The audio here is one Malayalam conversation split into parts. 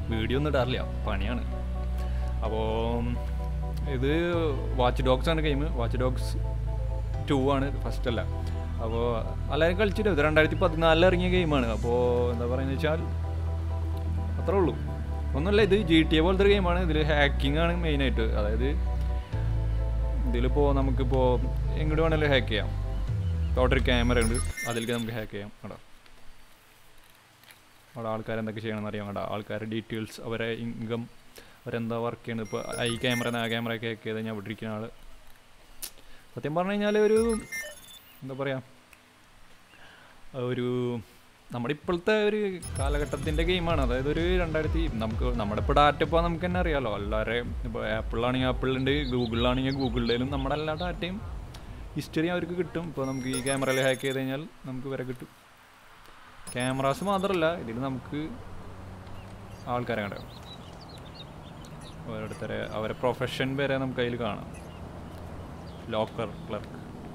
വീഡിയോ ഒന്നും ഇടാറില്ല പണിയാണ് അപ്പോൾ ഇത് വാച്ച് ഡോഗ്സ് ആണ് ഗെയിം വാച്ച് ഡോഗ്സ് ടു ആണ് ഫസ്റ്റ് അല്ല അപ്പോൾ എല്ലാവരും കളിച്ചിട്ട് ഇത് രണ്ടായിരത്തി പതിനാലിൽ ഇറങ്ങിയ ഗെയിമാണ് അപ്പോൾ എന്താ പറയുന്നത് വെച്ചാൽ അത്രേ ഉള്ളൂ ഒന്നുമില്ല ഇത് ജി ടി എ പോലത്തെ ഒരു ഗെയിമാണ് ഇതിൽ ഹാക്കിംഗ് ആണ് മെയിനായിട്ട് അതായത് ഇതിലിപ്പോൾ നമുക്കിപ്പോൾ എങ്ങോട്ട് വേണമെങ്കിലും ഹാക്ക് ചെയ്യാം അവിടെ ഒരു ക്യാമറ ഉണ്ട് അതിലേക്ക് നമുക്ക് ഹാക്ക് ചെയ്യാം അവിടെ അവിടെ ആൾക്കാർ എന്തൊക്കെ ചെയ്യണമെന്ന് അറിയാം അവിടെ ആൾക്കാരുടെ ഡീറ്റെയിൽസ് അവരെ ഇൻകം അവരെന്താ വർക്ക് ചെയ്യുന്നത് ഇപ്പോൾ ഈ ക്യാമറ ആ ക്യാമറ ഒക്കെ ഹാക്ക് ചെയ്ത് ഞാൻ ഇവിടെ ഇരിക്കുന്ന ആൾ സത്യം പറഞ്ഞു കഴിഞ്ഞാൽ ഒരു എന്താ പറയുക ഒരു നമ്മുടെ ഇപ്പോഴത്തെ ഒരു കാലഘട്ടത്തിൻ്റെ ഗെയിമാണ് അതായത് ഒരു രണ്ടായിരത്തി നമുക്ക് നമ്മുടെ ഇപ്പോൾ ഡാറ്റ ഇപ്പോൾ നമുക്ക് തന്നെ അറിയാമല്ലോ എല്ലാവരെയും ഇപ്പോൾ ആപ്പിളിലാണെങ്കിൽ ആപ്പിളുണ്ട് ഗൂഗിളിലാണെങ്കിൽ ഗൂഗിളിലും നമ്മുടെ എല്ലാ ഡാറ്റയും ഹിസ്റ്ററി അവർക്ക് കിട്ടും ഇപ്പോൾ നമുക്ക് ഈ ക്യാമറയിൽ ഹാക്ക് ചെയ്ത് കഴിഞ്ഞാൽ നമുക്ക് വരെ കിട്ടും ക്യാമറാസ് മാത്രമല്ല ഇതിൽ നമുക്ക് ആൾക്കാരെ കണ്ടോ ഓരോരുത്തരെ അവരെ പ്രൊഫഷൻ വരെ നമുക്ക് അതിൽ കാണാം locker clerk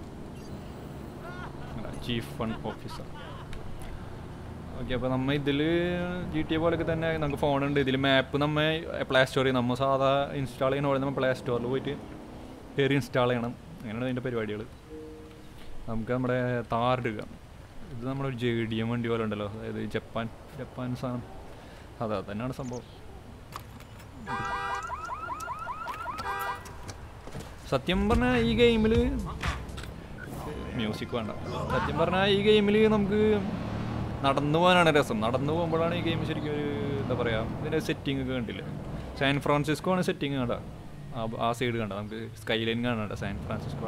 chief fund officer okay അപ്പോൾ നമ്മൾ ഇതിൽ ജി ടി എ പോലൊക്കെ തന്നെ നമുക്ക് ഫോണുണ്ട് ഇതിൽ മാപ്പ് നമ്മ പ്ലേ സ്റ്റോറിൽ നമ്മൾ സാധാ ഇൻസ്റ്റാൾ ചെയ്യുന്ന പോലെ നമ്മൾ പ്ലേ സ്റ്റോറിൽ പോയിട്ട് കയറി ഇൻസ്റ്റാൾ ചെയ്യണം അങ്ങനെയാണ് അതിൻ്റെ പരിപാടികൾ നമുക്ക് നമ്മുടെ താറിടുക ഇത് നമ്മുടെ ജെ ഡി എം വണ്ടി പോലെ ഉണ്ടല്ലോ അതായത് ജപ്പാൻ ജപ്പാൻ സാധനം അതെ അത് തന്നെയാണ് സംഭവം സത്യം പറഞ്ഞാൽ ഈ ഗെയിമിൽ മ്യൂസിക് വേണ്ട സത്യം പറഞ്ഞാൽ ഈ ഗെയിമിൽ നമുക്ക് നടന്നു പോകാനാണ് രസം നടന്നു പോകുമ്പോഴാണ് ഈ ഗെയിം ശരിക്കും ഒരു എന്താ പറയുക ഇതിൻ്റെ സെറ്റിംഗ് ഒക്കെ കണ്ടില്ലേ സാൻ ഫ്രാൻസിസ്കോ ആണ് സെറ്റിംഗ് കണ്ട ആ ആ സൈഡ് കണ്ട നമുക്ക് സ്കൈ ലൈൻ കാണണ്ട സാൻ ഫ്രാൻസിസ്കോ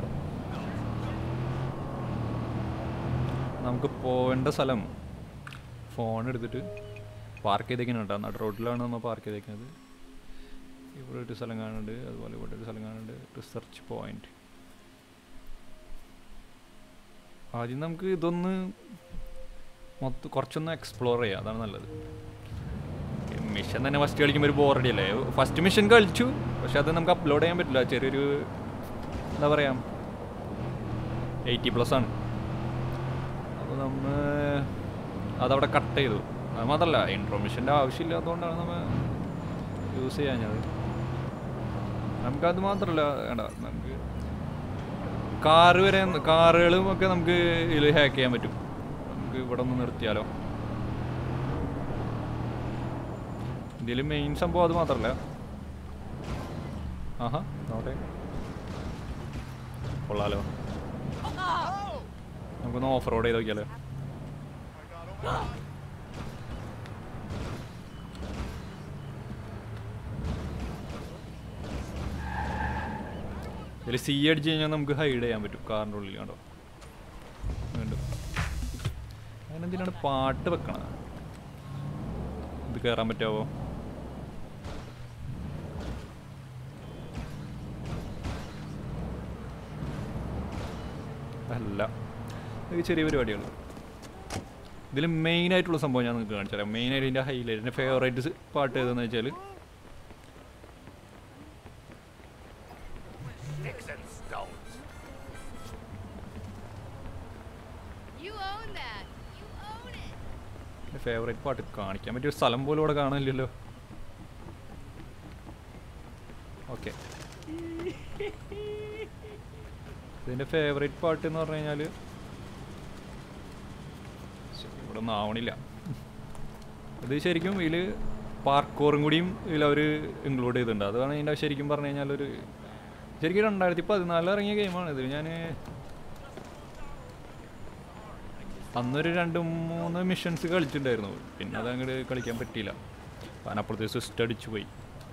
നമുക്ക് പോവേണ്ട സ്ഥലം ഫോൺ എടുത്തിട്ട് പാർക്ക് ചെയ്തേക്കുന്നുണ്ട് നട റോഡിലാണ് നമ്മൾ പാർക്ക് ചെയ്തേക്കുന്നത് ഇവിടെ ഒരു സ്ഥലം കാണുന്നുണ്ട് അതുപോലെ ഇവിടെ ഒരു സ്ഥലം കാണുന്നുണ്ട് റിസർച്ച് പോയിന്റ് ആദ്യം നമുക്ക് ഇതൊന്ന് മൊത്തം കുറച്ചൊന്ന് എക്സ്പ്ലോർ ചെയ്യാം അതാണ് നല്ലത് മിഷൻ തന്നെ ഫസ്റ്റ് കളിക്കുമ്പോൾ ഒരു ബോറടി അല്ലേ ഫസ്റ്റ് മിഷൻ കളിച്ചു പക്ഷെ അത് നമുക്ക് അപ്ലോഡ് ചെയ്യാൻ പറ്റില്ല ചെറിയൊരു എന്താ പറയുക എയ്റ്റി പ്ലസ് ആണ് അപ്പോൾ നമ്മൾ അതവിടെ കട്ട് ചെയ്തു അത് മാത്രമല്ല ഇൻട്രോമിഷൻ്റെ ആവശ്യമില്ലാത്തതുകൊണ്ടാണ് നമ്മൾ യൂസ് ചെയ്യാഞ്ഞത് നമുക്കത് മാത്രമല്ല വേണ്ട നമുക്ക് കാറ് വരെ കാറുകളും ഒക്കെ നമുക്ക് ഇതിൽ ഹാക്ക് ചെയ്യാൻ പറ്റും നമുക്ക് ഇവിടെ ഒന്ന് നിർത്തിയാലോ ഇതിൽ മെയിൻ സംഭവം അത് മാത്രമല്ല ആഹാ നോട്ടെ കൊള്ളാലോ നമുക്കൊന്ന് ഓഫ് റോഡ് ചെയ്ത് നോക്കിയാലോ ഇതിൽ സി അടിച്ച് കഴിഞ്ഞാൽ നമുക്ക് ഹൈഡ് ചെയ്യാൻ പറ്റും കാറിൻ്റെ ഉള്ളിൽ കണ്ടോ വീണ്ടും അതിനെന്തിനാണ് പാട്ട് വെക്കണത് ഇത് കയറാൻ പറ്റാവോ അല്ല ഇത് ചെറിയ പരിപാടികൾ ഇതിൽ മെയിൻ ആയിട്ടുള്ള സംഭവം ഞാൻ നിങ്ങൾക്ക് കാണിച്ചു തരാം മെയിൻ ആയിട്ട് ഇതിൻ്റെ ഹൈലൈറ്റ് എൻ്റെ ഫേവറേറ്റ് പാട്ട് ഏതെന്ന് വെച്ചാൽ Sticks and stones. You own that. You own it. എൻ്റെ ഫേവറേറ്റ് പാട്ട് കാണിക്കാൻ പറ്റിയ ഒരു സ്ഥലം പോലും ഇവിടെ കാണാനില്ലല്ലോ ഓക്കെ ഇതിൻ്റെ ഫേവറേറ്റ് പാട്ട് എന്ന് പറഞ്ഞു കഴിഞ്ഞാൽ ഇവിടെ ഒന്നും ആവണില്ല ഇത് ശരിക്കും ഇതിൽ പാർക്കോറും കൂടിയും ഇതിൽ അവർ ഇൻക്ലൂഡ് ചെയ്തിട്ടുണ്ട് അതാണ് ഇതിൻ്റെ ശരിക്കും പറഞ്ഞു കഴിഞ്ഞാൽ ഒരു ശരിക്കും രണ്ടായിരത്തി പതിനാലിൽ ഇറങ്ങിയ ഗെയിമാണ് ഇത് ഞാൻ അന്നൊരു രണ്ട് മൂന്ന് മിഷൻസ് കളിച്ചിട്ടുണ്ടായിരുന്നു പിന്നെ അത് അങ്ങോട്ട് കളിക്കാൻ പറ്റിയില്ല കാരണം അപ്പുറത്തെ സിസ്റ്റം അടിച്ചു പോയി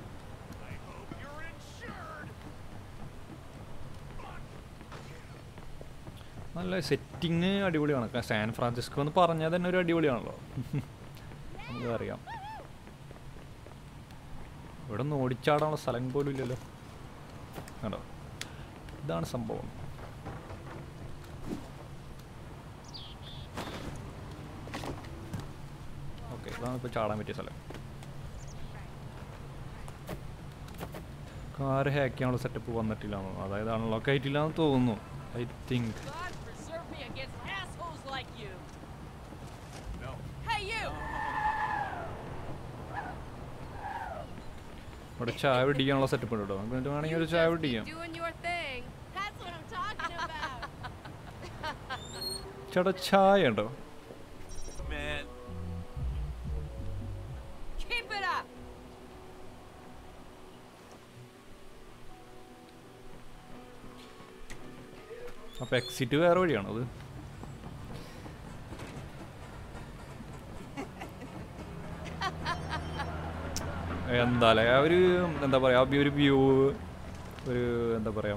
നല്ല സെറ്റിങ് അടിപൊളിയാണ് ക- സാൻ ഫ്രാൻസിസ്കോ എന്ന് പറഞ്ഞാൽ തന്നെ ഒരു അടിപൊളിയാണല്ലോ നമുക്ക് അറിയാം ഇവിടെ ഒന്ന് ഓടിച്ചാടാനുള്ള സ്ഥലം പോലും ഇല്ലല്ലോ കണ്ടോ ഇതാണ് സംഭവം ഓക്കെ ഇതാണ് ഇപ്പോൾ ചാടാൻ പറ്റിയ സ്ഥലം കാർ ഹാക്ക് ചെയ്യാനുള്ള സെറ്റപ്പ് വന്നിട്ടില്ല അതായത് അൺലോക്ക് ആയിട്ടില്ല എന്ന് തോന്നുന്നു I think God preserve me against assholes like you. No. Hey, you! ഇവിടെ ചായ പിടിക്കാനുള്ള സെറ്റപ്പ് ഉണ്ട് കേട്ടോ നമുക്ക് എന്നിട്ട് വേണമെങ്കിൽ ഒരു ചായ just keep പിടിക്കാം doing your thing. That's what I'm talking about. ചേട്ടാ ചായ ഉണ്ടോ Man, Keep it up. അപ്പൊ എക്സിറ്റ് വേറെ വഴിയാണോ അത് എന്താല്ലേ ആ ഒരു എന്താ പറയാ ആ ഒരു വ്യൂ ഒരു എന്താ പറയാ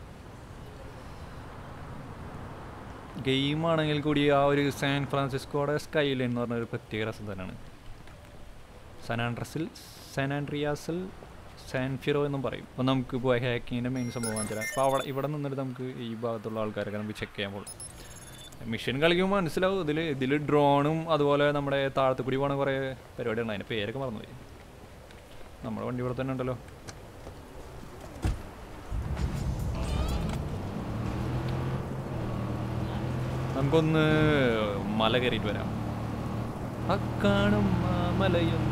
ഗെയിം ആണെങ്കിൽ കൂടി ആ ഒരു സാൻ ഫ്രാൻസിസ്കോയുടെ സ്കൈ ലൈൻ എന്ന് പറഞ്ഞ ഒരു പ്രത്യേക രസം തന്നെയാണ് സാൻ ആൻഡ്രസിൽ സാൻ ആൻഡ്രിയാസിൽ സാൻ ഫിറോ എന്നും പറയും അപ്പോൾ നമുക്ക് ഇപ്പോൾ ഹാക്കിങ്ങിൻ്റെ മെയിൻ സംഭവം കാണിച്ചാൽ അപ്പോൾ അവിടെ ഇവിടെ നിന്നിട്ട് നമുക്ക് ഈ ഭാഗത്തുള്ള ആൾക്കാരൊക്കെ നമുക്ക് ചെക്ക് ചെയ്യാൻ പോകും മിഷൻ കളിക്കുമ്പോൾ മനസ്സിലാവും ഇതിൽ ഇതിൽ ഡ്രോണും അതുപോലെ നമ്മുടെ താഴത്ത് കൂടി പോണ കുറേ പരിപാടിയുണ്ട് അതിൻ്റെ പേരൊക്കെ മറന്നുപോയി നമ്മുടെ വണ്ടി ഇവിടെ തന്നെ ഉണ്ടല്ലോ നമുക്കൊന്ന് മല കയറിയിട്ട് വരാം അക്കാണും ആ മലയും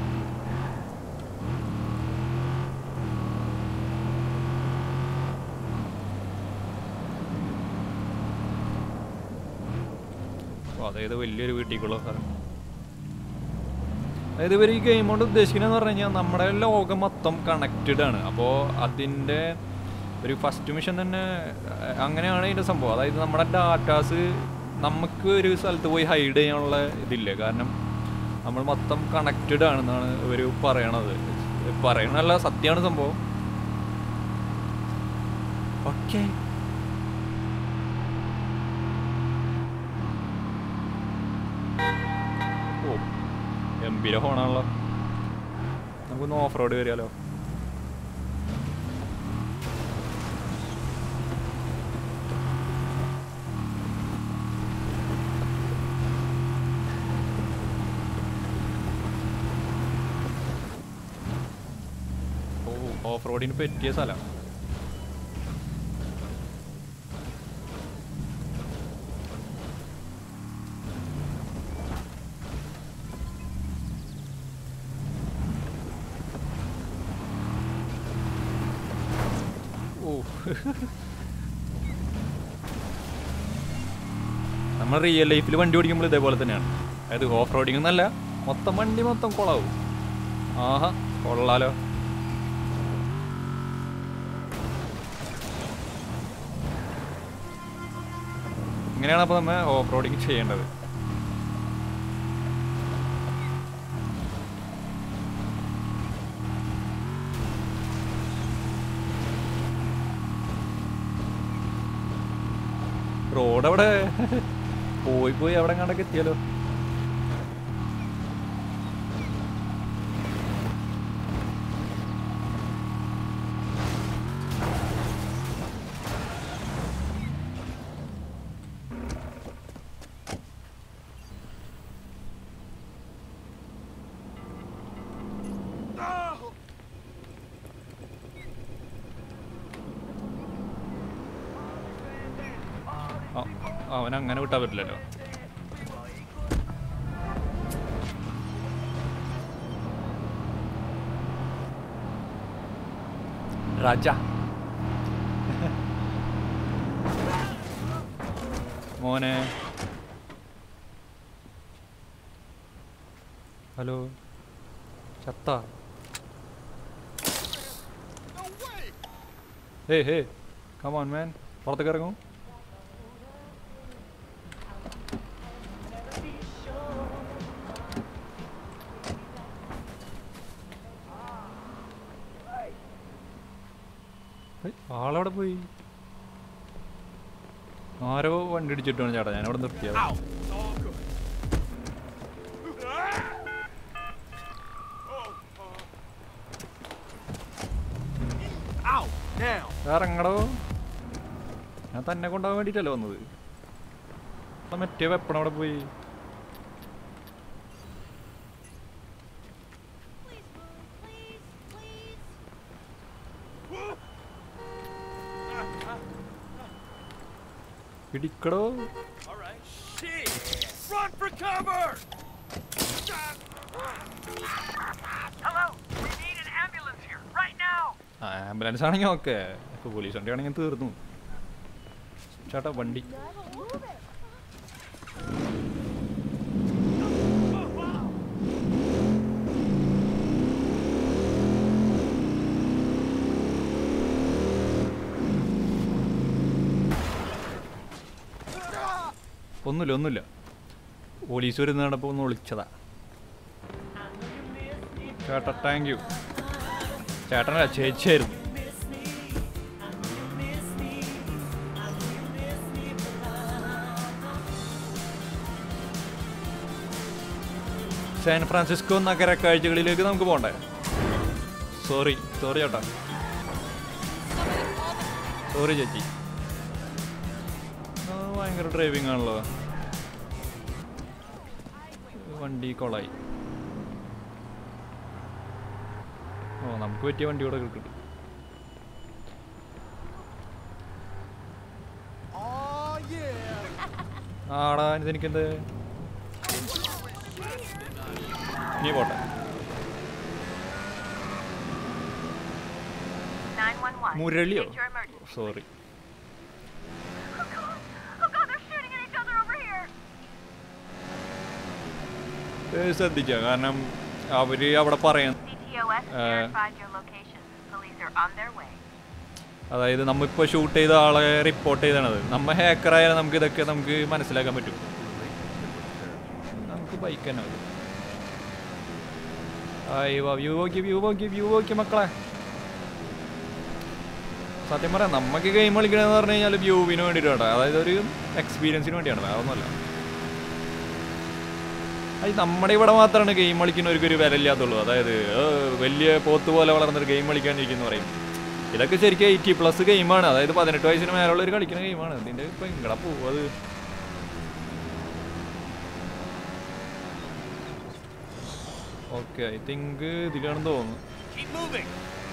ഓ, അതായത് വലിയൊരു വീട്ടിലേക്കുള്ള സ്ഥലം അതായത് ഇവർ ഈ ഗെയിം കൊണ്ട് ഉദ്ദേശിക്കുന്നത് പറഞ്ഞു കഴിഞ്ഞാൽ നമ്മുടെ ലോകം മൊത്തം കണക്റ്റഡ് ആണ് അപ്പോൾ അതിൻ്റെ ഒരു ഫസ്റ്റ് മിഷൻ തന്നെ അഹ് അങ്ങനെയാണ് ഇതിൻ്റെ സംഭവം അതായത് നമ്മുടെ ഡാറ്റാസ് നമുക്ക് ഒരു സ്ഥലത്ത് പോയി ഹൈഡ് ചെയ്യാനുള്ള ഇതില്ല കാരണം നമ്മൾ മൊത്തം കണക്റ്റഡ് ആണെന്നാണ് ഇവർ പറയണത് പറയണല്ല സത്യമാണ് സംഭവം ഓക്കെ ഓ ഗംഭീര ഫോണാണല്ലോ നമുക്കൊന്ന് ഓഫ് റോഡ് വരികയാലോ ഓ ഓഫ് റോഡിന് പറ്റിയ സ്ഥലം ഓ നമ്മൾ റിയൽ ലൈഫിൽ വണ്ടി ഓടിക്കുമ്പോൾ ഇതേപോലെ തന്നെയാണ് അതായത് ഓഫ് റോഡിംഗ് എന്നല്ല മൊത്തം വണ്ടി മൊത്തം കൊളാവും ആഹാ കൊള്ളാലോ ഇങ്ങനെയാണ് അപ്പോൾ നമ്മൾ ഓഫ് റോഡിങ് ചെയ്യേണ്ടത് റോഡ് അവിടെ പോയി പോയി അവിടെ കണ്ടൊക്കെ എത്തിയാലോ ആ, അവൻ അങ്ങനെ വിട്ടാൻ പറ്റില്ലല്ലോ രാജ മോനെ ഹലോ ചത്ത ഹേ ഹേ കമോൺ മാൻ പുറത്തേക്ക് ഇറങ്ങും ഏയ്, ആളവിടെ പോയി ആരോ വണ്ടി ഇടിച്ചിട്ടാണ് ചേട്ടാ ഞാൻ അവിടെ നിർത്തിയത് ow, it's all good. Ow, now. ഇറങ്ങടോ ഞാൻ തന്നെ കൊണ്ടുപോകാൻ വേണ്ടിട്ടല്ലേ വന്നത് അപ്പൊ മറ്റേ വെപ്പണ അവിടെ പോയി Please move, please, please. പിടിക്കടോ All right. Shit. Run for cover. Hello, we need an ambulance here. Ambulance ആണെങ്കിൽ ഓക്കെ ഇപ്പോൾ പോലീസ് വണ്ടി ആണെങ്കിൽ തീർന്നു ചേട്ടാ വണ്ടി ഒന്നുമില്ല ഒന്നുമില്ല പോലീസ് വരുന്ന കണ്ടപ്പോൾ ഒന്ന് വിളിച്ചതാ ചേട്ടാ താങ്ക് യു ചേട്ടനല്ല ചേച്ചിയായിരുന്നു സാൻ ഫ്രാൻസിസ്കോ നഗര കാഴ്ചകളിലേക്ക് നമുക്ക് പോകണ്ടേ സോറി സോറി ചേട്ടാ സോറി ചേച്ചി ആ, ഭയങ്കര ഡ്രൈവിംഗ് ആണല്ലോ വണ്ടി കൊളായി ഓ നമുക്ക് പറ്റിയ വണ്ടി ഇവിടെ കിട്ടും Oh yeah! ആടാ ഇതെനിക്കെന്ത് നീ പോട്ടെ 911. മുരളിയോ State your emergency. Sorry Oh god! Oh god, they're shooting at each other over here! ശ്രദ്ധിക്കുക കാരണം അവര് അവിടെ പറയാൻ CTOS Uh, verified your location. Police are on their way. അതായത് നമ്മളിപ്പോൾ ഷൂട്ട് ചെയ്ത ആളെ റിപ്പോർട്ട് ചെയ്തണത് നമ്മ ഹാക്കറായാലും നമുക്ക് ഇതൊക്കെ നമുക്ക് മനസ്സിലാക്കാൻ പറ്റും നമുക്ക് ബൈക്ക് തന്നെ മതി അയ്യോ വ്യൂ നോക്കി വ്യൂ നോക്കി വ്യൂ നോക്കി മക്കളെ സത്യം പറയാം നമുക്ക് ഗെയിം കളിക്കണമെന്ന് പറഞ്ഞു കഴിഞ്ഞാൽ വ്യൂവിന് വേണ്ടിയിട്ടാണ് അതായത് ഒരു എക്സ്പീരിയൻസിന് വേണ്ടിയാണ് വേറെ ഒന്നുമല്ല അത് നമ്മുടെ ഇവിടെ മാത്രമാണ് ഗെയിം കളിക്കുന്നവർക്ക് ഒരു വില ഇല്ലാത്തുള്ളൂ അതായത് ഏ, വലിയ പോത്ത് പോലെ വളർന്നൊരു ഗെയിം കളിക്കാണ്ടിരിക്കുന്നു പറയും ഇതൊക്കെ ശരിക്കും എയ്റ്റി പ്ലസ് ഗെയിമാണ് അതായത് പതിനെട്ട് വയസ്സിന് മേലുള്ള ഒരു കളിക്കുന്ന ഗെയിമാണ് ഇതിന്റെ ഇപ്പൊ ഇങ്ങടെ പോവും അത് ഓക്കെ ഐ തിങ്ക് ഇതിലാണെന്ന് തോന്നുന്നു Keep moving!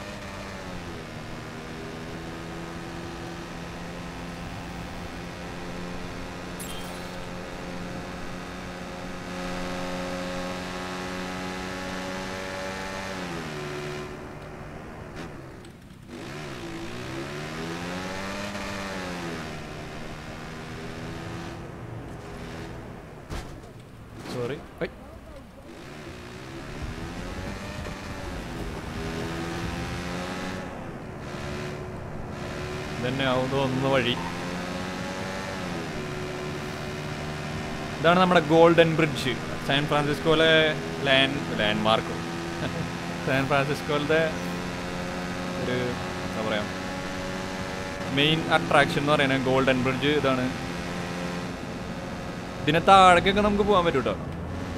സോറി ഇതന്നെ ആവും തോന്നുന്ന വഴി ഇതാണ് നമ്മുടെ ഗോൾഡൻ ബ്രിഡ്ജ് സാൻ ഫ്രാൻസിസ്കോയിലെ ലാൻഡ് ലാൻഡ് മാർക്ക് സാൻ ഫ്രാൻസിസ്കോയിലത്തെ ഒരു എന്താ പറയാ മെയിൻ അട്രാക്ഷൻ എന്ന് പറയുന്നത് ഗോൾഡൻ ബ്രിഡ്ജ് ഇതാണ് ഇതിനെ താഴേക്കൊക്കെ നമുക്ക് പോകാൻ പറ്റും കേട്ടോ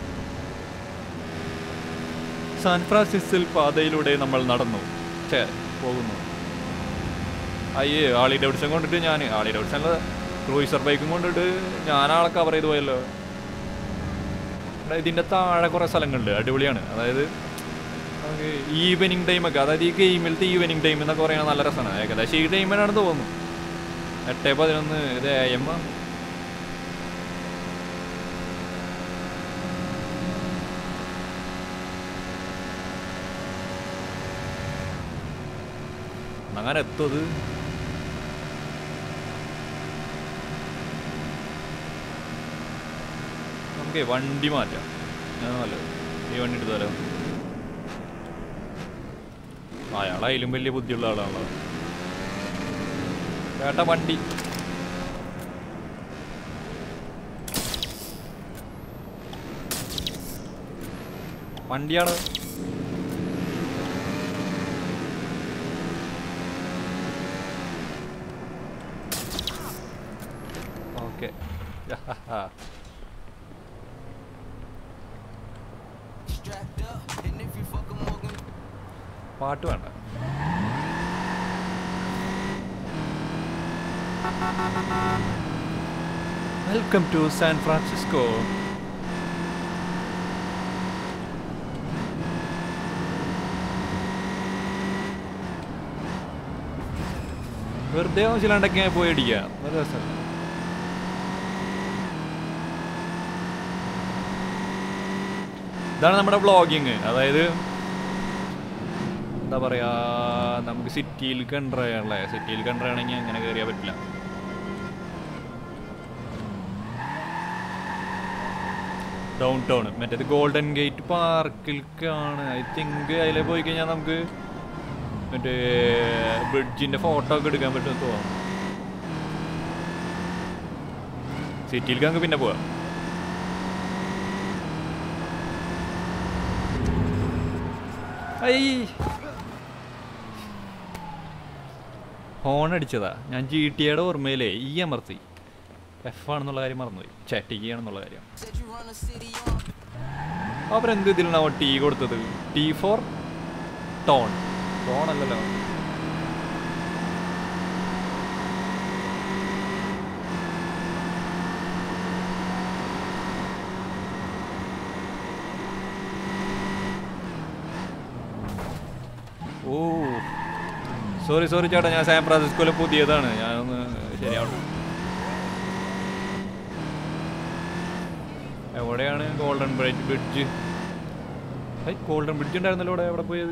സാൻ ഫ്രാൻസിസിൽ പാതയിലൂടെ നമ്മൾ നടന്നു ഛേ പോകുന്നു അയ്യേ ആളി ഡെവിഡ്സൺ കൊണ്ടിട്ട് ഞാൻ ആളി ഡെവിഡ്സണിലെ ക്രൂയിസർ ബൈക്കും കൊണ്ടിട്ട് ഞാൻ ആളെ കവർ ചെയ്ത് പോയല്ലോ എടാ, ഇതിന്റെ താഴെ കുറേ സ്ഥലങ്ങളുണ്ട് അടിപൊളിയാണ് അതായത് ഈവനിങ് ടൈമൊക്കെ അതായത് ഈ ഗെയിമിലത്തെ ഈവനിങ് ടൈം എന്നൊക്കെ പറയുന്നത് നല്ല രസമാണ് ഏകദേശം ഈ ടൈമിനാണ് തോന്നുന്നു എട്ട് പതിനൊന്ന് ഇത് എ എം അങ്ങനെ എത്തത് നമുക്ക് വണ്ടി മാറ്റാം ഞാൻ നല്ലത് ഈ വണ്ടി എടുത്താലോ അയാൾ അതിലും വലിയ ബുദ്ധിയുള്ള ആളാണല്ലോ ചേട്ടാ വണ്ടി വണ്ടിയാണ് ഓക്കെ പാട്ട് വേണ്ട വെൽക്കം ടു സാൻ ഫ്രാൻസിസ്കോ വെറുതെ ആവശ്യമില്ലാണ്ടൊക്കെ പോയി അടിക്കുക നല്ല രസമല്ല ഇതാണ് നമ്മുടെ വ്ളോഗിങ് അതായത് എന്താ പറയാ നമുക്ക് സിറ്റിയിൽ കണ്ടർ ചെയ്യാനുള്ളത് സിറ്റിയിൽ കണ്ടർ ചെയ്യണമെങ്കിൽ അങ്ങനെ കയറിയാൽ പറ്റില്ല ഡൗൺ ടൗൺ മറ്റേത് ഗോൾഡൻ ഗേറ്റ് പാർക്കിലേക്കാണ് ഐ തിങ്ക് അതിൽ പോയി കഴിഞ്ഞാൽ നമുക്ക് മറ്റേ ബ്രിഡ്ജിന്റെ ഫോട്ടോ ഒക്കെ എടുക്കാൻ പറ്റുമെന്ന് തോന്നുന്നു സിറ്റിയിലേക്ക് നമുക്ക് പിന്നെ പോവാം ഐ ഹോൺ അടിച്ചതാ ഞാൻ ജി ടി എയുടെ ഓർമ്മയിലേ ഈ അമർത്തി എഫ് ആണെന്നുള്ള കാര്യം മറന്നുപോയി ചാറ്റ് ചെയ്യണമെന്നുള്ള കാര്യം അവരെന്ത് ഇതിലാണോ ടീ കൊടുത്തത് ടീ ഫോർ ടോൺ ടോൺ അല്ലല്ലോ ഓ സോറി സോറി ചേട്ടാ ഞാൻ സാൻ ഫ്രാൻസിസ്കോയിലെ പുതിയതാണ് ഞാനൊന്ന് ശരിയാവണം എവിടെയാണ് golden bridge bridge I golden bridge ഉണ്ടായിരുന്നല്ലോ ഇവിടെ എവിടെ പോയത്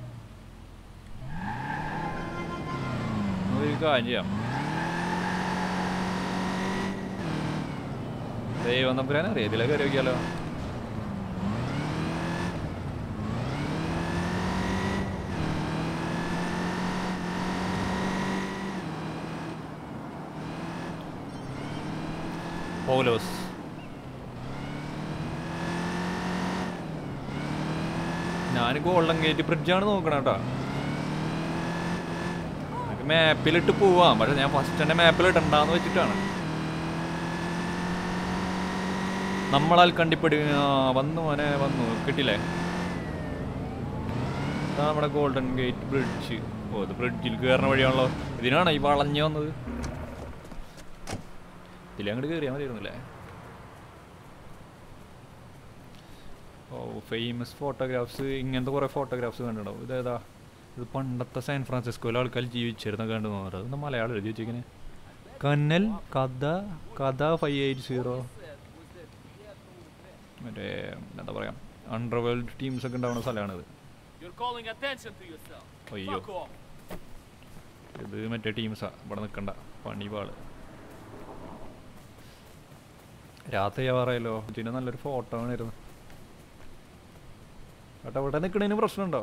ഒരു കാര്യം ചെയ്യാം ദൈവം തമ്പുരാനറിയാം ഇതിലൊക്കെ കയറി നോക്കിയാലോ പൗലോസ് ഞാൻ ഗോൾഡൻ ഗേറ്റ് ബ്രിഡ്ജാണ് നോക്കണം കേട്ടോ മാപ്പിലിട്ട് പോവാം പക്ഷെ ഞാൻ ഫസ്റ്റ് തന്നെ മാപ്പിൽ ഇടണ്ടാന്ന് വെച്ചിട്ടാണ് നമ്മളാൽ കണ്ടിപ്പടി ആ, വന്നു മോനെ വന്നു കിട്ടില്ലേ ഇതാ നമ്മുടെ ഗോൾഡൻ ഗേറ്റ് ബ്രിഡ്ജ് ഓ ഇത് ബ്രിഡ്ജിൽ കയറുന്ന വഴിയാണല്ലോ ഇതിനാണ് ഈ വളഞ്ഞു വന്നത് ഇതിലങ്ങോട്ട് കയറിയാൽ മതിയായിരുന്നില്ലേ ഓ ഫേമസ് ഫോട്ടോഗ്രാഫ്സ് ഇങ്ങനത്തെ കുറേ ഫോട്ടോഗ്രാഫ്സ് കണ്ടിട്ടുണ്ടാവും ഇതേതാ ഇത് പണ്ടത്തെ സാൻ ഫ്രാൻസിസ്കോയിലെ ആൾക്കാർ ജീവിച്ചിരുന്ന കണ്ടു തോന്നുന്നത് അത് മലയാളം എഴുതി വെച്ചിരിക്കുന്നത് കന്നൽ കഥ കഥ ഫൈവ് എയ്റ്റ് സീറോ മറ്റേ എന്താ പറയുക അണ്ടർവേൾഡ് ടീംസ് ഒക്കെ ഉണ്ടാവുന്ന സ്ഥലമാണിത് You're calling attention to yourself. അയ്യോ Fuck off. ഇത് മറ്റേ ടീംസാ ഇവിടെ നിൽക്കണ്ട പണിപാള് രാത്രി ആവാറായല്ലോ ഇതിന് നല്ലൊരു ഫോട്ടോ ആണിരുന്നു ഏട്ടാ ഇവിടെ നിൽക്കണതിന് പ്രശ്നമുണ്ടോ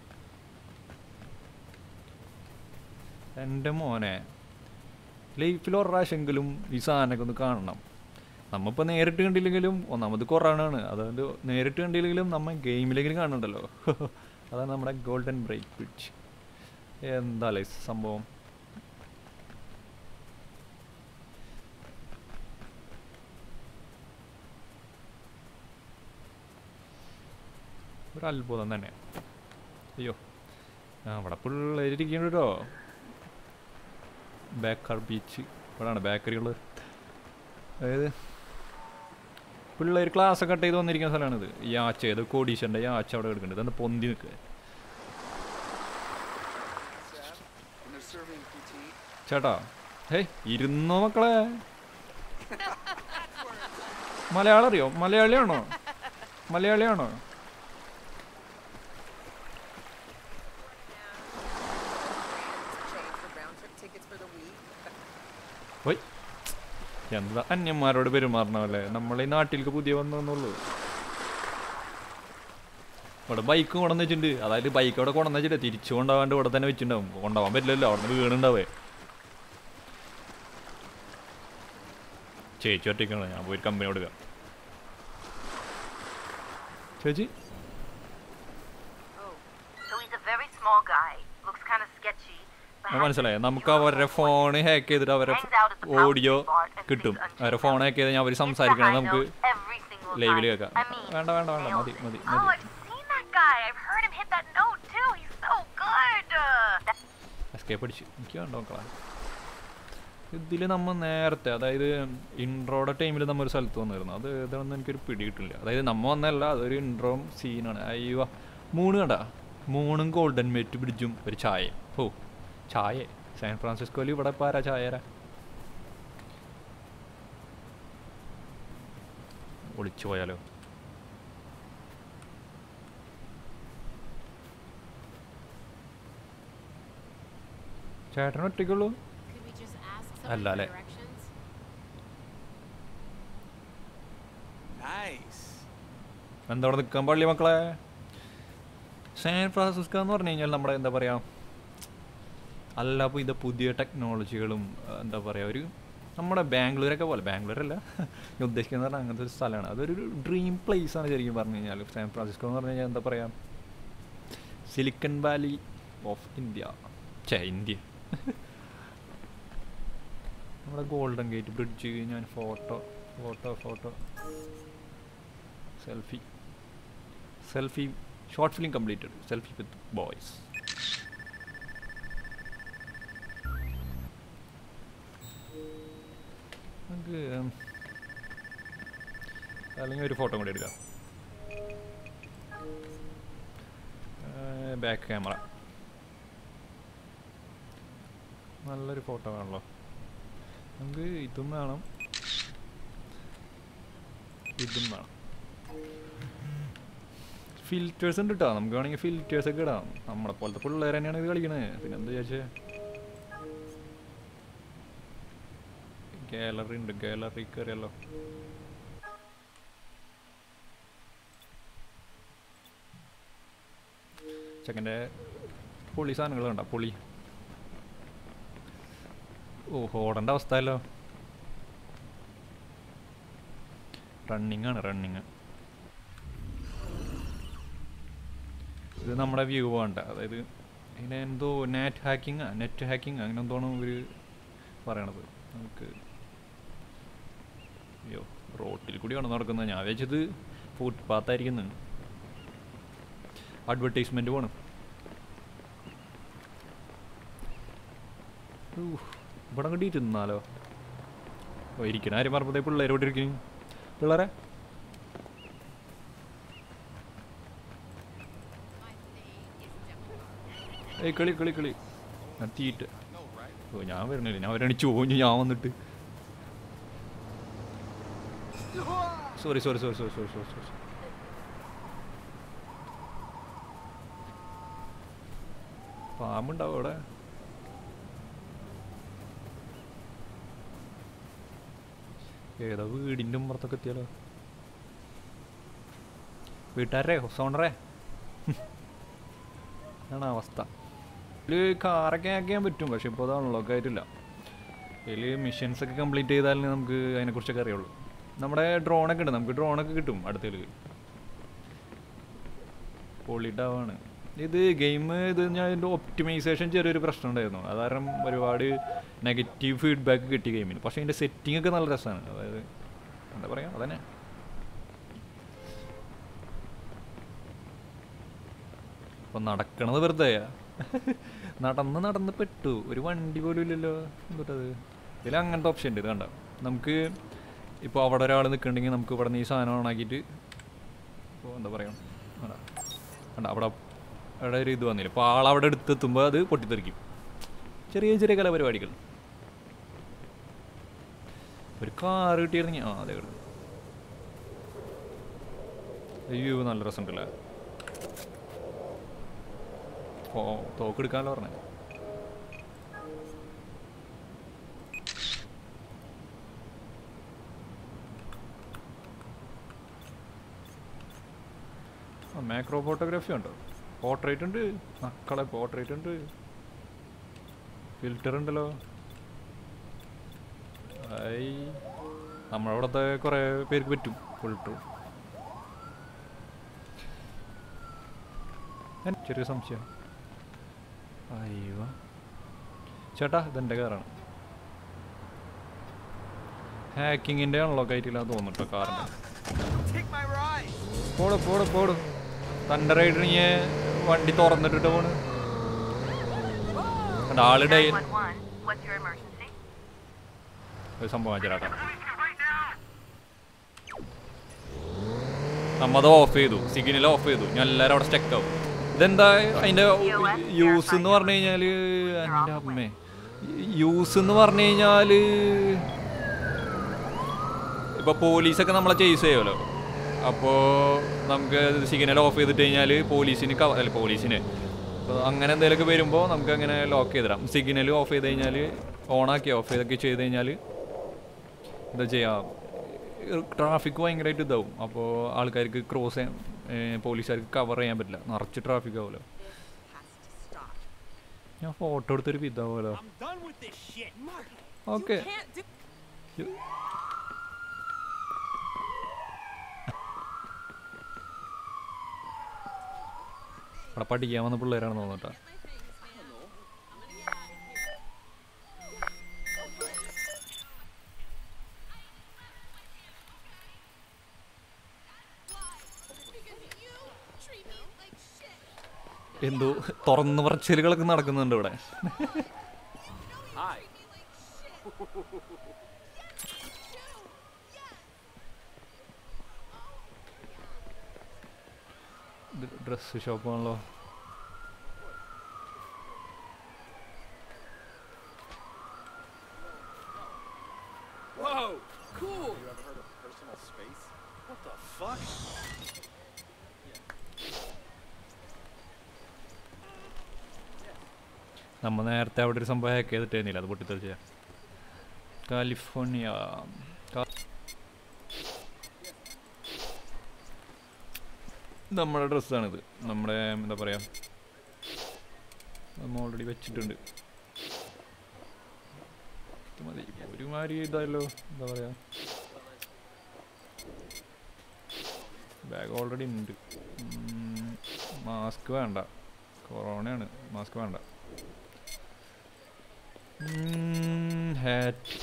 എൻ്റെ മോനെ ലൈഫിൽ ഒരു പ്രാവശ്യമെങ്കിലും ഈ സാധനമൊക്കെ ഒന്ന് കാണണം നമ്മളിപ്പോൾ നേരിട്ട് കണ്ടില്ലെങ്കിലും ഒന്നാമത് കൊറോണാണ് അതുകൊണ്ട് നേരിട്ട് കണ്ടില്ലെങ്കിലും നമ്മൾ ഗെയിമിലെങ്കിലും കാണുന്നുണ്ടല്ലോ അതാണ് നമ്മുടെ ഗോൾഡൻ ബ്രേക്ക് ബ്രിഡ്ജ് എന്താ ലൈ സംഭവം ഒരു അത്ഭുതം തന്നെ അയ്യോ ആ അവിടെ പിള്ളേരിക്കുന്നുണ്ട് കേട്ടോ ബേക്കർ ബീച്ച് ഇവിടെയാണ് ബേക്കറികൾ അതായത് പിള്ളേർ ക്ലാസ് കട്ട് ചെയ്ത് വന്നിരിക്കുന്ന സ്ഥലമാണിത് ഈ ആച്ച ഇത് കോടീശ്വരൻ്റെ ഈ ആച്ച അവിടെ കിടക്കുന്നുണ്ട് ഇതെന്താ പൊന്തി നിൽക്കുക And they're serving poutine. ചേട്ടാ ഹേയ് ഇരുന്നോ മക്കളെ മലയാളം അറിയോ മലയാളിയാണോ മലയാളിയാണോ Change for round trip tickets for the week. ഓയ് എന്താ അന്യന്മാരോട് പെരുമാറണമല്ലേ നമ്മൾ ഈ നാട്ടിലേക്ക് പുതിയ വന്നെന്നുള്ളൂ ഇവിടെ ബൈക്ക് കൊണ്ടുവന്ന് വെച്ചിട്ടുണ്ട് അതായത് ബൈക്ക് അവിടെ കൊണ്ടുവന്ന് വെച്ചിട്ട് തിരിച്ചു കൊണ്ടുപോകാണ്ട് ഇവിടെ തന്നെ വെച്ചിട്ടുണ്ടാവും കൊണ്ടുപോകാൻ പറ്റില്ലല്ലോ അവിടെ നിന്ന് വീണുണ്ടാവേ ചേച്ചി ഒറ്റയ്ക്കാണ് ഞാൻ പോയി കമ്പനി കൊടുക്കാം ചേച്ചി Oh, so he's a very small guy. Looks kind of sketchy. but ഞാൻ has മനസ്സിലായി a നമുക്ക് അവരുടെ ഫോൺ ഹാക്ക് ചെയ്തിട്ട് അവരെ ഓഡിയോ കിട്ടും അവരെ ഫോൺ ഹാക്ക് ചെയ്ത് ഞാൻ അവർ It's the സംസാരിക്കണം high നമുക്ക് note every single ലൈവിൽ time. കേൾക്കാം I mean, വേണ്ട വേണ്ട വേണ്ട മതി മതി Oh, മതി I've seen that guy. I've heard him hit that note too. He's so good. Uh, escape അടിച്ച് എനിക്ക് വേണ്ട മക്കളെ ഇതിൽ നമ്മൾ നേരത്തെ അതായത് ഇൻട്രോയുടെ ടൈമിൽ നമ്മൾ ഒരു സ്ഥലത്ത് വന്നിരുന്നു അത് ഏതാണെന്ന് എനിക്കൊരു പിടി കിട്ടില്ല അതായത് നമ്മ വന്നല്ല അതൊരു ഇൻട്രോ സീനാണ് അയ്യോ മൂണ് കണ്ട മൂണും ഗോൾഡൻ മേറ്റ് ബ്രിഡ്ജും ഒരു ചായ ഓ ചായ സാൻ ഫ്രാൻസിസ്കോയിൽ ഇവിടെ ഇപ്പോൾ ആരാ ചായരാ ഒളിച്ചു പോയാലോ ചേട്ടൻ ഒറ്റയ്ക്കുള്ളൂ Could we just ask Alla, someone for alle. directions? Nice. എന്താ അവിടെ നിൽക്കാൻ പള്ളി മക്കളെ സാൻ ഫ്രാൻസിസ്കോ എന്ന് പറഞ്ഞു കഴിഞ്ഞാൽ നമ്മുടെ എന്താ പറയുക അല്ല അപ്പോൾ ഇത് പുതിയ ടെക്നോളജികളും ആ, എന്താ പറയുക ഒരു നമ്മുടെ ബാംഗ്ലൂരൊക്കെ പോലെ ബാംഗ്ലൂരല്ല ഞാൻ ഉദ്ദേശിക്കുന്നത് പറഞ്ഞാൽ അങ്ങനത്തെ ഒരു സ്ഥലമാണ് അതൊരു ഡ്രീം പ്ലേസ് ആണ് ശരിക്കും പറഞ്ഞു കഴിഞ്ഞാൽ സാൻ ഫ്രാൻസിസ്കോ എന്ന് പറഞ്ഞു കഴിഞ്ഞാൽ എന്താ പറയുക സിലിക്കൺ വാലി ഓഫ് ഇന്ത്യ ചേ ഇന്ത്യ നമ്മുടെ ഗോൾഡൻ ഗേറ്റ് ബ്രിഡ്ജ് ഞാൻ photo photo photo selfie selfie short film completed selfie with boys നമുക്ക് ഉം, അല്ലെങ്കിൽ ഒരു ഫോട്ടോ കൂടി എടുക്കാം ബാക്ക് ക്യാമറ നല്ലൊരു ഫോട്ടോ ആണല്ലോ നമുക്ക് ഇതും വേണം ഇതും വേണം ഫിൽറ്റേഴ്സ് ഉണ്ട് കേട്ടോ നമുക്ക് വേണമെങ്കിൽ ഫിൽറ്റേഴ്സ് ഒക്കെ ഇടാം നമ്മളെ പോലത്തെ പിള്ളേർ തന്നെയാണ് ഇത് കളിക്കണത് പിന്നെ എന്താ വിചാരിച്ചേ ഗാലറി ഉണ്ട് ഗാലറി കയറിയല്ലോ ചെക്കൻ്റെ പൊളി സാധനങ്ങൾ കണ്ട പൊളി ഓ ഓടേണ്ട അവസ്ഥയല്ലോ റണ്ണിങ് ആണ് റണ്ണിങ് ഇത് നമ്മുടെ വ്യൂ വേണ്ട അതായത് ഇതിനെ എന്തോ നെറ്റ് ഹാക്കിങ് നെറ്റ് ഹാക്കിങ് അങ്ങനെ എന്തോണം ഇവർ പറയണത് നമുക്ക് അയ്യോ റോട്ടിൽ കൂടിയാണ് നടക്കുന്നത് ഞാൻ വിചാരിച്ചത് ഫുട്പാത്ത് ആയിരിക്കുന്നു അഡ്വർടൈസ്മെൻറ്റ് പോണം ഇവിടെ അങ്ങോട്ട് ഇരുന്നാലോ ഓ ഇരിക്കണ ആരും പറഞ്ഞപ്പോഴത്തേ പിള്ളേരോട്ട് ഇരിക്കും പിള്ളേരെ ഏയ് കളി കളി കളി ഞാൻ തീറ്റ് ഓ ഞാൻ വരണില്ല ഞാൻ വരണി ചോഞ്ഞു ഞാൻ വന്നിട്ട് sorry sorry sorry sorry sorry sorry sorry പാമ്പുണ്ടാവും അവിടെ ഏതാ വീടിൻ്റെ ഉമ്മറത്തൊക്കെ എത്തിയാലോ വീട്ടുകാരെ സോണറേ അതാണ് അവസ്ഥ ഇതിൽ കാറൊക്കെ ഹാക്ക് ചെയ്യാൻ പറ്റും പക്ഷെ ഇപ്പോൾ അത് അൺലോക്ക് ആയിട്ടില്ല ഇതിൽ മിഷൻസ് ഒക്കെ കംപ്ലീറ്റ് ചെയ്താലേ നമുക്ക് അതിനെക്കുറിച്ചൊക്കെ അറിയുള്ളൂ നമ്മുടെ ഡ്രോണൊക്കെ ഉണ്ട് നമുക്ക് ഡ്രോണൊക്കെ കിട്ടും അടുത്തതിൽ പൊളിഡാവാണ് ഇത് ഗെയിം ഇത് ഞാൻ ഇതിൻ്റെ ഒപ്റ്റിമൈസേഷൻ ചെറിയൊരു പ്രശ്നം ഉണ്ടായിരുന്നു അത് കാരണം ഒരുപാട് നെഗറ്റീവ് ഫീഡ്ബാക്ക് കിട്ടി ഗെയിമിന് പക്ഷേ ഇതിൻ്റെ സെറ്റിംഗ് ഒക്കെ നല്ല രസമാണ് അതായത് എന്താ പറയുക അതന്നെ ഇപ്പൊ നടക്കണത് വെറുതെ നടന്ന് നടന്ന് പെട്ടു ഒരു വണ്ടി പോലും ഇല്ലല്ലോ എന്തോട്ടത് ഇതിൽ അങ്ങനത്തെ ഓപ്ഷൻ ഉണ്ട് ഇത് കണ്ട നമുക്ക് ഇപ്പോൾ അവിടെ ഒരാൾ നിൽക്കുന്നുണ്ടെങ്കിൽ നമുക്ക് ഇവിടെ നിന്ന് ഈ സാധനം ഓണാക്കിയിട്ട് ഇപ്പോൾ എന്താ പറയുക കണ്ട കണ്ട അവിടെ അവിടെ ഒരു ഇത് വന്നില്ല അപ്പോൾ ആളവിടെ എടുത്തെത്തുമ്പോൾ അത് പൊട്ടിത്തെറിക്കും ചെറിയ ചെറിയ കലാപരിപാടികൾ ഒരു കാർ കിട്ടിയിരുന്നെങ്കിൽ ആ അതെ കിട്ടും അയ്യോ നല്ല രസമുണ്ടല്ലേ ഓ തോക്കെടുക്കാനല്ലോ പറഞ്ഞേ മാക്രോ ഫോട്ടോഗ്രാഫി ഉണ്ടോ പോർട്രേറ്റ് ഉണ്ട് മക്കളെ പോർട്രേറ്റ് ഉണ്ട് ഫിൽറ്റർ ഉണ്ടല്ലോ ഐ നമ്മളവിടത്തെ കുറേ പേർക്ക് പറ്റും ഫിൽറ്റർ ചെറിയ സംശയം അയ്യോ ചേട്ടാ ഇതെൻ്റെ കാറാണ് ഹാക്കിങ്ങിൻ്റെ അൺലോക്ക് ആയിട്ടില്ല തോന്നുട്ടോ കാറിൻ്റെ Take my ride. പോടും പോടും പോടും തൻ്റെ റൈഡിന് വണ്ടി തുറന്നിട്ടിട്ട് പോണ് കണ്ട ആള് ഡേ 911, what's your emergency? ഒരു സംഭവം ചേട്ടാ നമ്മത് ഓഫ് ചെയ്തു സിഗ്നൽ ഓഫ് ചെയ്തു ഞാൻ എല്ലാവരും അവിടെ സ്റ്റക്ക് ആവും ഇതെന്താ അതിൻ്റെ യൂസ് എന്ന് പറഞ്ഞു കഴിഞ്ഞാൽ എൻ്റെ അമ്മേ യൂസ് എന്ന് പറഞ്ഞു കഴിഞ്ഞാൽ ഇപ്പോൾ പോലീസൊക്കെ നമ്മളെ ചേസ് ചെയ്യുമല്ലോ അപ്പോൾ നമുക്ക് സിഗ്നൽ ഓഫ് ചെയ്തിട്ട് കഴിഞ്ഞാൽ പോലീസിന് കവ അല്ല പോലീസിന് അപ്പോൾ അങ്ങനെ എന്തെങ്കിലുമൊക്കെ വരുമ്പോൾ നമുക്ക് അങ്ങനെ ലോക്ക് ചെയ്തിടാം സിഗ്നൽ ഓഫ് ചെയ്ത് കഴിഞ്ഞാൽ ഓണാക്കി ഓഫ് ചെയ്തൊക്കെ ചെയ്ത് കഴിഞ്ഞാൽ എന്താ ചെയ്യുക ട്രാഫിക് ഭയങ്കരമായിട്ട് ഇതാവും അപ്പോൾ ആൾക്കാർക്ക് ക്രോസ് ചെയ്യാൻ ഏ, പോലീസുകാർക്ക് കവർ ചെയ്യാൻ പറ്റില്ല നിറച്ച് ട്രാഫിക് ആവുമല്ലോ Has to stop. ഞാൻ ഫോട്ടോ എടുത്തൊരു വിധാവുമല്ലോ I'm done with this shit. Mark, okay Can't do. അവിടെ പഠിക്കാൻ വന്ന പിള്ളേരാണെന്ന് തോന്നട്ടാ Because you treat me like shit. എന്തോ തുറന്നു പറച്ചിലുകളൊക്കെ നടക്കുന്നുണ്ട് ഇവിടെ hi. ഡ്രസ് ഷോപ്പാണല്ലോ Whoa, cool. You ever heard of personal space? What the fuck? നമ്മൾ നേരത്തെ അവിടെ ഒരു സംഭവം ഹാക്ക് ചെയ്തിട്ടായിരുന്നില്ല അത് പൊട്ടിത്തെറിച്ച കാലിഫോർണിയ കാ- നമ്മുടെ ഡ്രസ്സാണിത് നമ്മുടെ എന്താ പറയുക നമ്മൾ ഓൾറെഡി വെച്ചിട്ടുണ്ട് ഇത് മതി ഒരുമാതിരി ഇതായല്ലോ എന്താ പറയുക ബാഗ് ഓൾറെഡി ഉണ്ട് മാസ്ക് വേണ്ട കൊറോണയാണ് മാസ്ക് വേണ്ട ഹാറ്റ്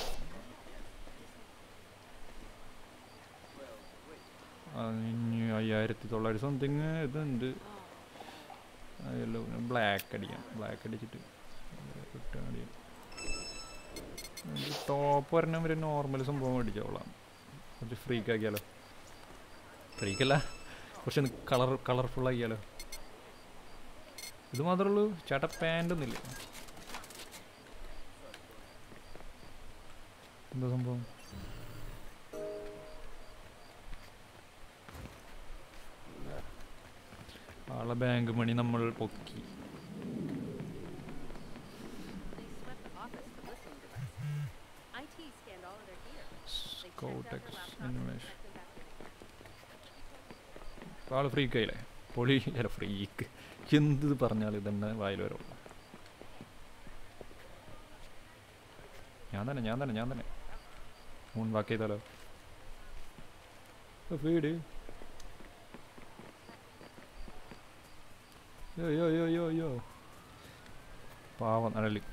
അയ്യായിരത്തി തൊള്ളായിരത്തി സംതിങ് ഇതുണ്ട് യെല്ലോ ബ്ലാക്ക് അടിക്കാം ബ്ലാക്ക് അടിച്ചിട്ട് റിട്ടേൺ അടിക്കാം ടോപ്പ് വരണം ഒരു നോർമൽ സംഭവം അടിച്ചോളാം കുറച്ച് ഫ്രീക്ക് ആക്കിയാലോ ഫ്രീക്കല്ല കുറച്ച് കളർ കളർഫുൾ ആക്കിയാലോ ഇത് മാത്രമേ ഉള്ളൂ ചേട്ടാ പാൻ്റ് ഒന്നുമില്ല എന്താ സംഭവം ആളെ ബാങ്ക് മണി നമ്മൾ പൊക്കി They swept the office for listening devices. IT scanned all of their gear. They checked out their Scotex laptops and English. checked them back in. ആള് ഫ്രീക്ക് ആയില്ലേ പൊളി അല്ല ഫ്രീക്ക് എന്ത് പറഞ്ഞാൽ ഇതന്നെ വായിൽ വരും ഞാൻ തന്നെ ഞാൻ തന്നെ ഞാൻ തന്നെ മൂൺ വാക്ക് ചെയ്താലോ വീട് യോ യോ യോ യോ യോ പാവം അനലി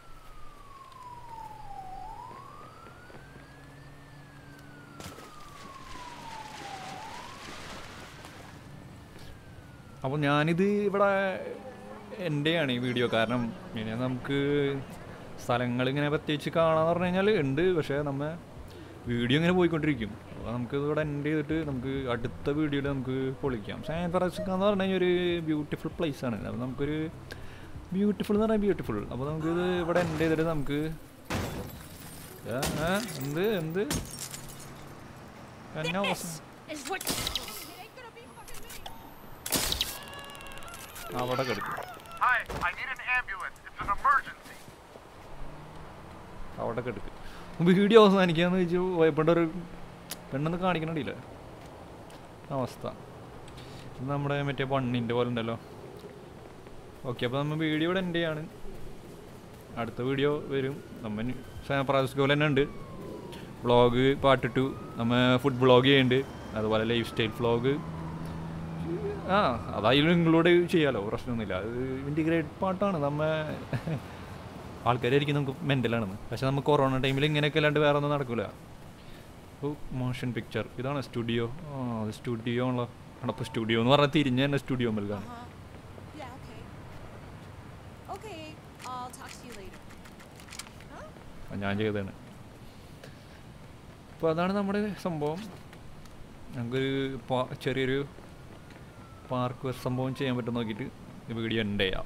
അപ്പോൾ ഞാനിത് ഇവിടെ എൻ്റെയാണ് ഈ വീഡിയോ കാരണം ഇനി നമുക്ക് സ്ഥലങ്ങൾ ഇങ്ങനെ പ്രത്യേകിച്ച് കാണാന്ന് പറഞ്ഞു കഴിഞ്ഞാൽ ഉണ്ട് പക്ഷേ നമ്മ വീഡിയോ ഇങ്ങനെ പോയിക്കൊണ്ടിരിക്കും അപ്പോൾ നമുക്ക് ഇവിടെ എൻഡ് ചെയ്തിട്ട് നമുക്ക് അടുത്ത വീഡിയോയിൽ നമുക്ക് പൊളിക്കാം സാൻ ഫ്രാൻസിസ്കോ എന്ന് പറഞ്ഞു കഴിഞ്ഞാൽ ഒരു ബ്യൂട്ടിഫുൾ പ്ലേസ് ആണ് അപ്പോൾ നമുക്കൊരു ബ്യൂട്ടിഫുൾ എന്ന് പറഞ്ഞാൽ ബ്യൂട്ടിഫുൾ അപ്പോൾ നമുക്കിത് ഇവിടെ എൻഡ് ചെയ്തിട്ട് നമുക്ക് ഏ, ഏ, എന്ത് എന്ത് എന്നാ അവസ്ഥ? Is what അവിടെ കിടക്കും Hi, I need an ambulance. It's an emergency. അവിടെ കിടക്ക് വീഡിയോ അവസാനിക്കാന്ന് വെച്ചു ഭയപ്പെട്ട ഒരു പെണ്ണെന്ന് കാണിക്കണില്ല അവസ്ഥ ഇത് നമ്മുടെ മറ്റേ പണ്ണിൻ്റെ പോലെ ഉണ്ടല്ലോ ഓക്കെ അപ്പോൾ നമ്മൾ വീഡിയോ ഇവിടെ എൻ്റെ ആണ് അടുത്ത വീഡിയോ വരും നമ്മ സാൻ ഫ്രാൻസിസ്കോ തന്നെ ഉണ്ട് വ്ളോഗ് പാട്ടിട്ടു നമ്മ ഫുഡ് വ്ളോഗ് ചെയ്യുന്നുണ്ട് അതുപോലെ ലൈഫ് സ്റ്റൈൽ വ്ളോഗ് ആ അതായാലും ഇൻക്ലൂഡ് ചെയ്യാലോ പ്രശ്നമൊന്നുമില്ല അത് ഇൻറ്റിഗ്രേറ്റ് പാട്ടാണ് നമ്മ ആൾക്കാരായിരിക്കും നമുക്ക് മെൻ്റലാണെന്ന് പക്ഷെ നമുക്ക് കൊറോണ ടൈമിൽ ഇങ്ങനെയൊക്കെ അല്ലാണ്ട് വേറെ ഒന്നും നടക്കില്ല ഓ മോഷൻ പിക്ചർ ഇതാണ് സ്റ്റുഡിയോ ആ അത് സ്റ്റുഡിയോ ആണല്ലോ അപ്പോൾ സ്റ്റുഡിയോ എന്ന് പറഞ്ഞാൽ തിരിഞ്ഞ് തന്നെ സ്റ്റുഡിയോ നൽകാണ് Uh-huh. Yeah, okay. Okay, I'll talk to you later. ആ, ഞാൻ ചെയ്തതാണ് അപ്പോൾ അതാണ് നമ്മുടെ സംഭവം ഞങ്ങൾക്കൊരു പാ- ചെറിയൊരു പാർക്ക് സംഭവം ചെയ്യാൻ പറ്റും നോക്കിയിട്ട് ഈ വീഡിയോ എൻ്റെ ചെയ്യാം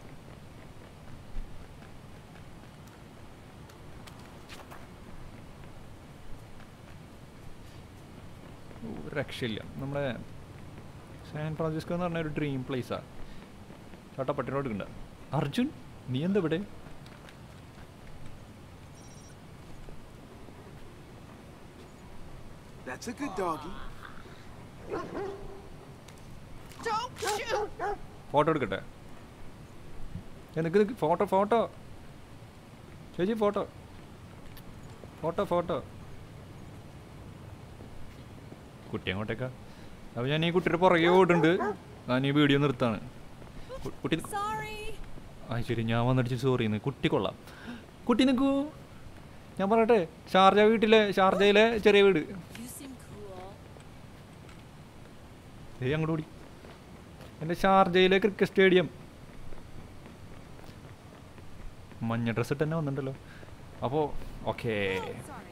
ഒരു രക്ഷയില്ല നമ്മുടെ സാൻ ഫ്രാൻസിസ്കോ എന്ന് പറഞ്ഞ ഒരു ഡ്രീം പ്ലേസാണ് ചേട്ടാ പട്ടിനോട് ഉണ്ട് അർജുൻ നീ എന്താ ഇവിടെ That's a good doggy. Don't shoot! Photo എടുക്കട്ടെ ഏ, നിക്ക് നിക്ക് ഫോട്ടോ ഫോട്ടോ ചേച്ചി ഫോട്ടോ ഫോട്ടോ ഫോട്ടോ കുട്ടി അങ്ങോട്ടേക്കാ അപ്പോൾ ഞാൻ ഈ കുട്ടിയുടെ പുറകെ ഓടുണ്ട് ഞാൻ ഈ വീഡിയോ നിർത്താണ് കു- കുട്ടി Sorry! ആ ശരി ഞാൻ വന്നിട്ട് സോറി കുട്ടി കൊള്ളാം കുട്ടി നിൽക്കൂ ഞാൻ പറയട്ടെ ഷാർജ വീട്ടിലെ ഷാർജയിലെ ചെറിയ വീട് You seem cool. ഏയ് അങ്ങോട്ട് ഓടി എൻ്റെ ഷാർജയിലെ ക്രിക്കറ്റ് സ്റ്റേഡിയം മഞ്ഞ ഡ്രസ്സ് ഇട്ട് തന്നെ വന്നിട്ടുണ്ടല്ലോ അപ്പോൾ ഓക്കേ Oh, sorry.